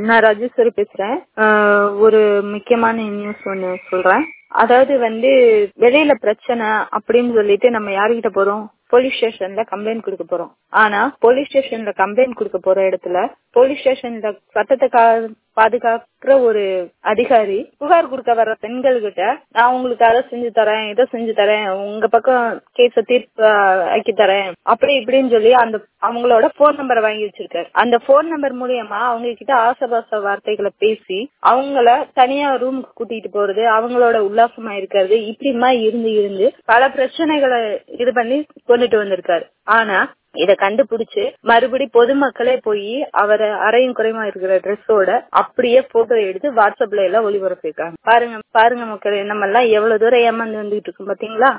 நான் ராஜேஸ்வரி பேசுறேன் ஆஹ் ஒரு முக்கியமான நியூஸ் ஒன்னு சொல்றேன் அதாவது வந்து வெளியில பிரச்சனை அப்படின்னு சொல்லிட்டு நம்ம யாருகிட்ட போறோம் போலீஸ் ஸ்டேஷன்ல கம்ப்ளைண்ட் கொடுக்க போறோம் ஆனா போலீஸ் ஸ்டேஷன்ல கம்ப்ளைண்ட் கொடுக்க போற இடத்துல போலீஸ் ஸ்டேஷன்ல சட்டத்தை கா- பாதுகாக்கிற ஒரு அதிகாரி புகார் கொடுக்க வர்ற பெண்கள் கிட்ட நான் உங்களுக்கு அதை செஞ்சு தரேன் இதை செஞ்சு தரேன் உங்க பக்கம் கேஸ தீர்ப்பு ஆக்கி தரேன் அப்படி இப்படின்னு சொல்லி அந்த அவங்களோட போன் நம்பரை வாங்கி வச்சிருக்காரு அந்த போன் நம்பர் மூலியமா அவங்க கிட்ட ஆசபாச வார்த்தைகளை பேசி அவங்கள தனியா ரூமுக்கு கூட்டிட்டு போறது அவங்களோட உல்லாசமா இருக்கிறது இப்படிமா இருந்து இருந்து பல பிரச்சனைகளை இது பண்ணி கொண்டுட்டு வந்திருக்காரு ஆனா இத கண்டுபிடிச்சு மறுபடி பொதுமக்களே போய் அவரை அரையும் குறையுமா இருக்கிற ட்ரெஸ்ஸோட அப்படியே போட்டோ எடுத்து வாட்ஸ்அப்ல எல்லாம் ஒளிபரப்பிருக்காங்க பாருங்க பாருங்க மக்களே நம்ம எல்லாம் எவ்வளவு தூரம் ஏமாந்து வந்துகிட்டு இருக்கோம் பாத்தீங்களா